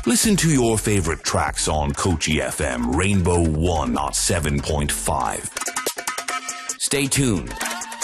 Listen to your favorite tracks on Kochi FM Rainbow 107.5. Stay tuned.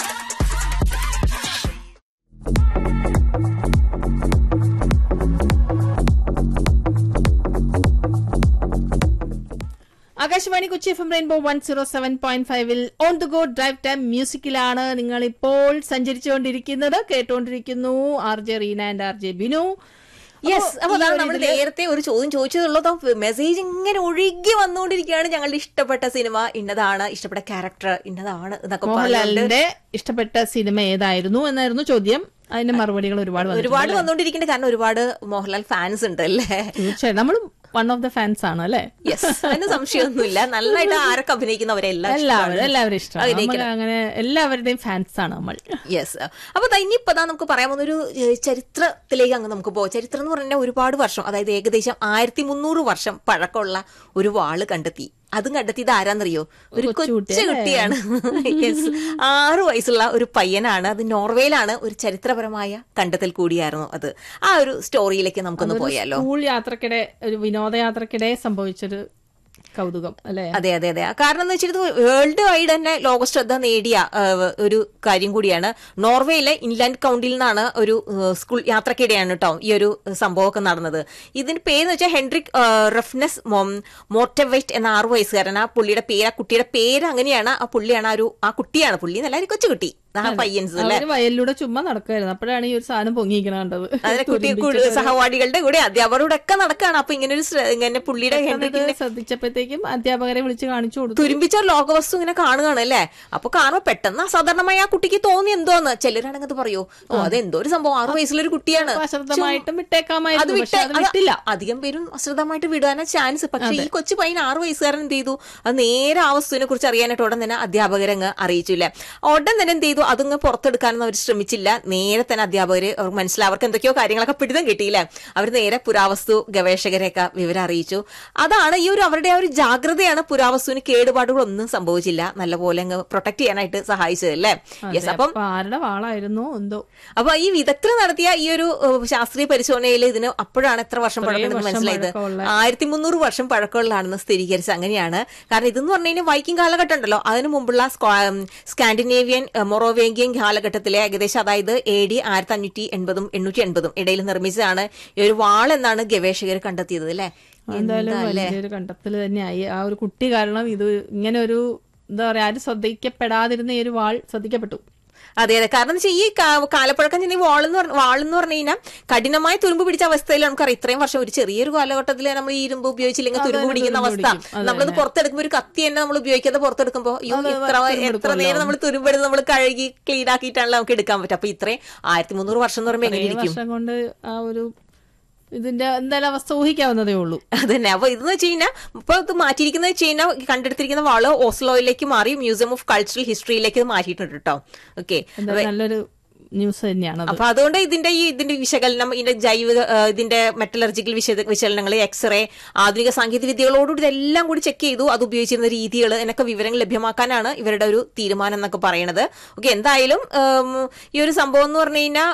Akashvani Kochi F M rainbow one zero seven point ഫൈവിൽ on the go drive time മ്യൂസിക്കിലാണ് നിങ്ങൾ ഇപ്പോൾ സഞ്ചരിച്ചുകൊണ്ടിരിക്കുന്നത് കേട്ടുകൊണ്ടിരിക്കുന്നു R J Reena and R J Binu yes അപ്പോ അപ്പൊ ഈ ഒരു നമ്മൾ ഇതില് നേരത്തെ ഒരു ചോദ്യം ചോദിച്ചതുള്ളതോ മെസ്സേജ് ഇങ്ങനെ ഒഴുകി വന്നുകൊണ്ടിരിക്കുകയാണ് ഞങ്ങളുടെ ഇഷ്ടപ്പെട്ട സിനിമ ഇന്നതാണ് ഇഷ്ടപ്പെട്ട ക്യാരക്ടർ ഇന്നതാണ് എന്നൊക്കെ പറഞ്ഞുകൊണ്ട് മോഹൻലാലിന്റെ ഇഷ്ടപ്പെട്ട സിനിമ ഏതായിരുന്നു എന്നായിരുന്നു ചോദ്യം അതിന്റെ മറുപടികൾ ഒരുപാട് വന്നിട്ടുണ്ട്. ഒരുപാട് വന്നുകൊണ്ടിരിക്കുന്നുണ്ട് കാരണം ഒരുപാട് മോഹൻലാൽ ഫാൻസ് ഉണ്ട് അല്ലേ തീർച്ചയായും നമ്മളും വൺ ഓഫ് ദ ഫാൻസ് ആണ് അല്ലെ യെസ് അതിന് സംശയമൊന്നുമില്ല നന്നായിട്ട് ആരൊക്കെ അഭിനയിക്കുന്നവരെല്ലാം എല്ലാവരും എല്ലാവരും ഇഷ്ടമാണ് അഭിനയിക്കണം. നമ്മൾ അങ്ങനെ എല്ലാവരുടെയും ഫാൻസ് ആണ് നമ്മൾ യെസ് അപ്പൊ ദാ ഇനിയിപ്പോ ദാ നമുക്ക് പറയാൻ പോകുന്ന ഒരു ഏഹ്, ചരിത്രത്തിലേക്ക് അങ്ങ് നമുക്ക് പോകാം ചരിത്രം എന്ന് പറഞ്ഞാൽ ഒരുപാട് വർഷം അതായത് ഏകദേശം ആയിരത്തി മുന്നൂറ് വർഷം പഴക്കമുള്ള ഒരു വാള് കണ്ടെത്തി അതും കണ്ടെത്തിയത് ആരാന്നറിയോ ഒരു കൊച്ചുകുട്ടി കൊച്ചു കുട്ടിയാണ് യെസ് ആറു വയസ്സുള്ള ഒരു പയ്യനാണ് അത് നോർവേയിലാണ് ഒരു ചരിത്രപരമായ കണ്ടെത്തൽ കൂടിയായിരുന്നു അത് ആ ഒരു സ്റ്റോറിയിലേക്ക് നമുക്കൊന്ന് പോയാലോ സ്കൂൾ യാത്രക്കിടെ ഒരു വിനോദയാത്രക്കിടെ സംഭവിച്ചൊരു കൗതുകം അല്ലെ അതെ അതെ അതെ കാരണം എന്ന് വെച്ചിട്ട് വേൾഡ് വൈഡ് തന്നെ ലോകശ്രദ്ധ നേടിയ ആ, ഒരു കാര്യം കൂടിയാണ് നോർവേയിലെ ഇൻലാൻഡ് കൗണ്ടിൽ നിന്നാണ് ഒരു ആ, സ്കൂൾ യാത്രക്കിടെയാണ് കേട്ടോ ഈ ഒരു സംഭവമൊക്കെ നടന്നത് ഇതിന്റെ പേര് എന്ന് വെച്ചാൽ ഹെൻറിക് ആ, റഫ്നെസ് മോർട്ടവൈറ്റ് എന്ന ആറു വയസ്സുകാരൻ ആ പുള്ളിയുടെ പേര് ആ കുട്ടിയുടെ പേര് അങ്ങനെയാണ് ആ പുള്ളിയാണ് ആ ഒരു ആ കുട്ടിയാണ് പുള്ളി എന്നല്ല ഒരു കൊച്ചുകുട്ടി ആ പയ്യൻസ് അല്ലെ അവര് വയലിലൂടെ ചുമ്മാ നടക്കുമായിരുന്നു അപ്പോഴാണ് ഈ ഒരു സാധനം പൊങ്ങിയിരിക്കണ കണ്ടത് അതിനെ കുട്ടി കു- സഹപാഠികളുടെ കൂടെ അധ്യാപകരോടെ ഒക്കെ നടക്കുകയാണ് അപ്പൊ ഇങ്ങനെ ഒരു ശ്ര- ഇങ്ങനെ പുള്ളിയുടെ ഹെൻറിക്കിന്റെ ശ്രദ്ധിച്ചപ്പോഴത്തേക്കും അധ്യാപകരെ വിളിച്ച് കാണിച്ചു കൊടുത്തു തുരുമ്പിച്ച ലോകവസ്തു ഇങ്ങനെ കാണുകയാണ് അല്ലേ അപ്പൊ കാണുമ്പോ പെട്ടെന്ന് അസാധാരണമായി ആ കുട്ടിക്ക് തോന്നി എന്തോന്ന് ചിലരാണെങ്കിൽ അത് പറയൂ ഓ അത് എന്തോ ഒരു സംഭവം ആറു വയസ്സുള്ള ഒരു കുട്ടിയാണ് അശ്രദ്ധമായിട്ടും അത് വിട്ടേക്കാമായിരുന്നു വിട്ട് പക്ഷെ അത് അത് വിട്ടില്ല അധികം പേരും അശ്രദ്ധമായിട്ട് വിടാനാ ചാൻസ് പക്ഷെ ഈ കൊച്ചു പയ്യൻ ആറു വയസ്സുകാരൻ എന്ത് ചെയ്തു അത് നേരെ ആ വസ്തുവിനെ കുറിച്ച് അറിയാനായിട്ട് ഉടൻ തന്നെ അധ്യാപകരങ്ങ് അറിയിച്ചില്ല ഉടൻ തന്നെ എന്ത് ചെയ്തു അതങ്ങ് പുറത്തെടുക്കാനൊന്നും അവർ ശ്രമിച്ചില്ല നേരെ തന്നെ അധ്യാപകര് അവർക്ക് മനസ്സിലായി അവർക്ക് എന്തൊക്കെയോ കാര്യങ്ങളൊക്കെ പിടിതം കിട്ടിയില്ലേ അവർ നേരെ പുരാവസ്തു ഗവേഷകരെയൊക്കെ വിവരം അറിയിച്ചു അതാണ് ഈ ഒരു അവരുടെ ആ ഒരു ജാഗ്രതയാണ് പുരാവസ്തുവിന് കേടുപാടുകളൊന്നും സംഭവിച്ചില്ല നല്ലപോലെ അങ്ങ് പ്രൊട്ടക്ട് ചെയ്യാനായിട്ട് സഹായിച്ചത് അല്ലേ യെസ് അപ്പം അപ്പൊ ആരുടെ വാളായിരുന്നു എന്തോ അപ്പൊ ഈ വിദഗ്ധർ നടത്തിയ ഈ ഒരു ഏഹ്, ശാസ്ത്രീയ പരിശോധനയിൽ ഇതിന് അപ്പോഴാണ് എത്ര വർഷം പഴക്കമുണ്ടെന്ന് വർഷം മനസ്സിലായത് പഴക്കമുള്ള. ആയിരത്തി മുന്നൂറ് വർഷം പഴക്കമുള്ളതാണെന്ന് സ്ഥിരീകരിച്ചത് അങ്ങനെയാണ് കാരണം ഇതെന്ന് പറഞ്ഞു കഴിഞ്ഞാൽ വൈക്കിംഗ് കാലഘട്ടം ഉണ്ടല്ലോ അതിനു മുമ്പുള്ള സ്ക്വാ- ഉം, സ്കാൻഡിനേവിയൻ ഏഹ്, മൊറോവേങ്കിയൻ കാലഘട്ടത്തിലെ ഏകദേശം അതായത് എ ഡി ആയിരത്തി അഞ്ഞൂറ്റി എൺപതും എണ്ണൂറ്റി എൺപതും ഇടയിൽ നിർമ്മിച്ചതാണ് ഈ ഒരു വാൾ എന്നാണ് ഗവേഷകർ കണ്ടെത്തിയത് അല്ലെ എന്തായാലും വലിയൊരു കണ്ടെത്തൽ തന്നെയായി ആ ഒരു കുട്ടി കാരണം ഇത് ഇങ്ങനെ ഒരു എന്താ പറയാ ആരും ശ്രദ്ധിക്കപ്പെടാതിരുന്ന ഈ ഒരു വാൾ ശ്രദ്ധിക്കപ്പെട്ടു അതെ അതെ കാരണം എന്ന് വെച്ചാൽ ഈ കാ- കാലപ്പഴക്കം ചെന്ന ഈ വാളെന്ന് പറഞ്ഞ വാളെന്ന് പറഞ്ഞു കഴിഞ്ഞാൽ കഠിനമായ തുരുമ്പ് പിടിച്ച അവസ്ഥയിൽ നമുക്കറിയാം ഇത്രയും വർഷം ഒരു ചെറിയൊരു കാലഘട്ടത്തിൽ നമ്മൾ ഈ ഇരുമ്പ് ഉപയോഗിച്ചില്ലെങ്കിൽ തുരുമ്പ് തന്നെ പിടിക്കുന്ന തുരുമ്പ് അവസ്ഥ പിടിക്കും. അത് നമ്മളത് പുറത്തെടുക്കുമ്പോൾ ഒരു കത്തി തന്നെ നമ്മൾ ഉപയോഗിക്കാതെ പുറത്തെടുക്കുമ്പോൾ അയ്യോ അത് എത്ര തുരുമ്പ് എത്ര നേരം നമ്മൾ തുരുമ്പെടുത്ത് നമ്മൾ കഴുകി ക്ലീൻ ആക്കിയിട്ടാണല്ലോ നമുക്ക് എടുക്കാൻ പറ്റും അപ്പൊ ഇത്രയും ആയിരത്തി മുന്നൂറ് വർഷം എന്ന് പറയുമ്പോൾ എങ്ങനെ ഏഴ് ഇരിക്കും വർഷം കൊണ്ട് ആ ഒരു ഇതിന്റെ എന്തായാലും അവസ്ഥ ഊഹിക്കാവുന്നതേ ഉള്ളൂ അതന്നെ അപ്പൊ ഇതെന്ന് വെച്ച് കഴിഞ്ഞാൽ ഇപ്പൊ ഇത് മാറ്റിയിരിക്കുന്നത് വെച്ച് കഴിഞ്ഞാൽ കണ്ടെടുത്തിരിക്കുന്ന വാള് ഓസ്ലോയിലേക്ക് മാറി മ്യൂസിയം ഓഫ് കൾച്ചറൽ ഹിസ്റ്ററിയിലേക്ക് മാറ്റിയിട്ടുണ്ട് കേട്ടോ ഓക്കെ എന്തായാലും നല്ലൊരു ന്യൂസ് തന്നെയാണ് അപ്പൊ അതുകൊണ്ട് ഇതിന്റെ ഈ ഇതിന്റെ വിശകലനം ഇതിന്റെ ജൈവിക ആ, ഇതിന്റെ മെറ്റലർജിക്കൽ വിശ വിശകലനങ്ങൾ എക്സ്റേ ആധുനിക സാങ്കേതിക വിദ്യകളോടുകൂടി ഇതെല്ലാം കൂടി ചെക്ക് ചെയ്തു അത് ഉപയോഗിച്ചിരുന്ന രീതികൾ എന്നൊക്കെ വിവരങ്ങൾ ലഭ്യമാക്കാനാണ് ഇവരുടെ ഒരു തീരുമാനം എന്നൊക്കെ പറയണത് ഓക്കെ എന്തായാലും ഉം, ഈ ഒരു സംഭവം എന്ന് പറഞ്ഞു കഴിഞ്ഞാൽ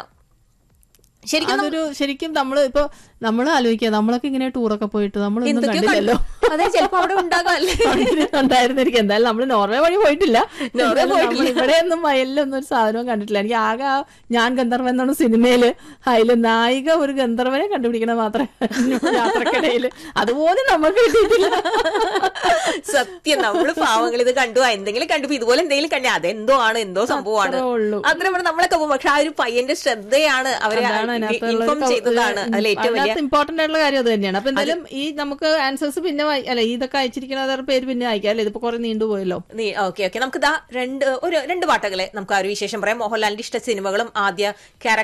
ശരിക്കും അതൊരു ശരിക്കും നമ്മള് ഇപ്പൊ നമ്മൾ ആലോചിക്കുക നമ്മളൊക്കെ ഇങ്ങനെ ടൂറൊക്കെ പോയിട്ട് നമ്മളൊന്നും എന്തൊക്കെയോ കണ്ടില്ലല്ലോ കണ്ടു. അതെ ചിലപ്പോ അവിടെ ഉണ്ടാകാം അല്ലേ ഉണ്ടായിരുന്നിരിക്കും എന്തായാലും നമ്മൾ നോർവേ വഴി പോയിട്ടില്ല നോർവേ എന്തായാലും പോയിട്ടില്ല. നമ്മൾ ഇവിടെയൊന്നും വയലിലൊന്നും ഒരു സാധനവും കണ്ടിട്ടില്ല എനിക്ക് ആകെ ആ ഞാൻ ഗന്ധർവൻ എന്നാണ് സിനിമയില് അതില് നായിക ഒരു ഗന്ധർവനെ കണ്ടുപിടിക്കണ മാത്രമേ യാത്രക്കിടയില് അതുപോലെ നമുക്ക് കിട്ടിയിട്ടില്ല സത്യം നമ്മള് പാവങ്ങൾ ഇത് കണ്ടു ആ, എന്തെങ്കിലും കണ്ടു ഇപ്പൊ ഇതുപോലെ എന്തെങ്കിലും കണ്ടു അതെന്തോ ആണ് എന്തോ സംഭവമാണ് അത്രേ ഉള്ളൂ. അത്ര പറഞ്ഞ് നമ്മളൊക്കെ പോകും പക്ഷെ ആ ഒരു പയ്യന്റെ ശ്രദ്ധയാണ് അവരെ അതാണ് അതിനകത്തുള്ള ഇൻഫോം ചെയ്തതാണ് അതിൽ ഏറ്റവും വലിയ ഇമ്പോർട്ടന്റ് ആയിട്ടുള്ള കാര്യം അത് തന്നെയാണ് അപ്പൊ എന്തായാലും ഈ നമുക്ക് ആൻസേഴ്സ് പിന്നെ വായി- അല്ല ഇതൊക്കെ അയച്ചിരിക്കുന്ന പേര് പിന്നെ അയക്കാം അല്ലെ ഇതിപ്പോ കുറെ നീണ്ടുപോയല്ലോ ഓക്കെ ഓക്കെ നമുക്ക് ദാ രണ്ട് ഒരു രണ്ട് പാട്ടുകളെ നമുക്ക് ആ ഒരു വിശേഷം പറയാം മോഹൻലാലിന്റെ ഇഷ്ട സിനിമകളും ആദ്യ ക്യാരക്ടർ